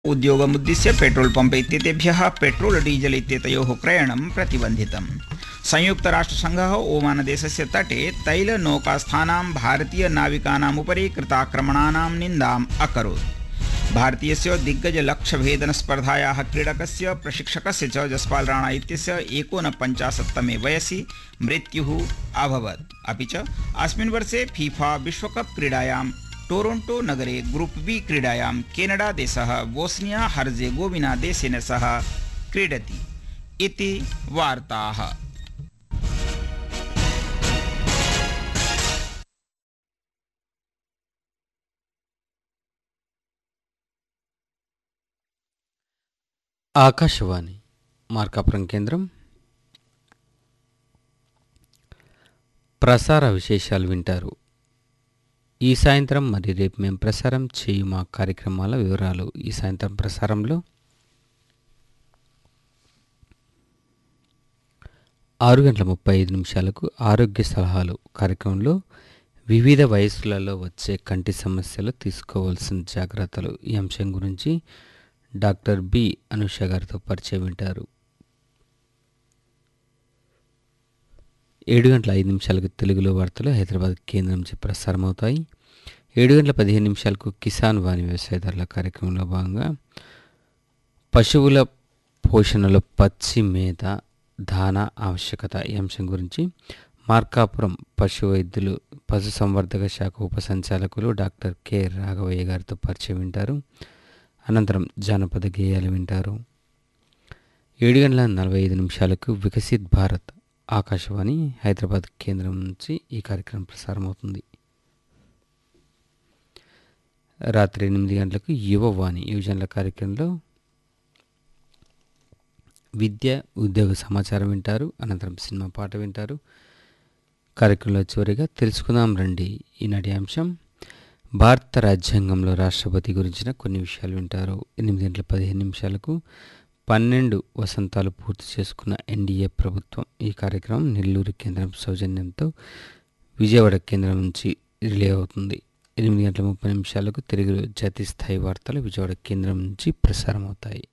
उद्योगमुद्दिश्य petrol pump इत्येतेभ्यः petrol diesel इत्येतयोः क्रयणं प्रतिबन्धितम् संयुक्तराष्ट्रसङ्घः ओमानदेशस्य तटे तैलनौकास्थानां भारतीयनाविकानामुपरि कृताक्रमणानां निन्दाम् अकरोत् भारतीयस्य दिग्गजलक्ष्यभेदनस्पर्धायाः क्रीडकस्य प्रशिक्षकस्य च जसपाल राणा इत्यस्य एकोनपञ्चाशत्तमे वयसि मृत्युः अभवत् अपि च अस्मिन् वर्षे फीफा विश्वकप क्रीडायां टोरोण्टो नगरे ग्रुप बी क्रीडायां केनडा देशः बोस्निया हर्जेगोविना देशेन सह क्रीडति इति वार्ताः ఆకాశవాణి మార్కాపురం కేంద్రం ప్రసార విశేషాలు వింటారు ఈ సాయంత్రం మరి రేపు మేము ప్రసారం చేయు మా కార్యక్రమాల వివరాలు ఈ సాయంత్రం ప్రసారంలో ఆరు గంటల ముప్పై ఐదు నిమిషాలకు ఆరోగ్య సలహాలు కార్యక్రమంలో వివిధ వయసులలో వచ్చే కంటి సమస్యలు తీసుకోవాల్సిన జాగ్రత్తలు ఈ అంశం గురించి డాక్టర్ బి అనుష గారితో పరిచయం వింటారు ఏడు గంటల ఐదు నిమిషాలకు తెలుగులో వార్తలు హైదరాబాద్ కేంద్రం నుంచి ప్రసారం అవుతాయి ఏడు గంటల పదిహేను నిమిషాలకు కిసాన్ వాణి వ్యవసాయదారుల కార్యక్రమంలో భాగంగా పశువుల పోషణలో పచ్చి మేత దాన ఆవశ్యకత ఈ అంశం గురించి మార్కాపురం పశు వైద్యులు పశు సంవర్ధక శాఖ ఉప సంచాలకులు డాక్టర్ కె రాఘవయ్య గారితో పరిచయం వింటారు అనంతరం జానపద గేయాలు వింటారు ఏడు గంటల నలభై ఐదు నిమిషాలకు వికసిత్ భారత్ ఆకాశవాణి హైదరాబాద్ కేంద్రం నుంచి ఈ కార్యక్రమం ప్రసారం అవుతుంది రాత్రి ఎనిమిది గంటలకు యువవాణి యువజనుల కార్యక్రమంలో విద్య ఉద్యోగ సమాచారం వింటారు అనంతరం సినిమా పాట వింటారు కార్యక్రమంలో చివరిగా తెలుసుకుందాం రండి ఈనాటి అంశం భారత రాజ్యాంగంలో రాష్ట్రపతి గురించిన కొన్ని విషయాలు వింటారు ఎనిమిది గంటల పదిహేను నిమిషాలకు పన్నెండు వసంతాలు పూర్తి చేసుకున్న ఎన్డీఏ ప్రభుత్వం ఈ కార్యక్రమం నెల్లూరు కేంద్రం సౌజన్యంతో విజయవాడ కేంద్రం నుంచి రిలే అవుతుంది ఎనిమిది గంటల ముప్పై నిమిషాలకు తెలుగులో జాతీయ స్థాయి వార్తలు విజయవాడ కేంద్రం నుంచి ప్రసారం అవుతాయి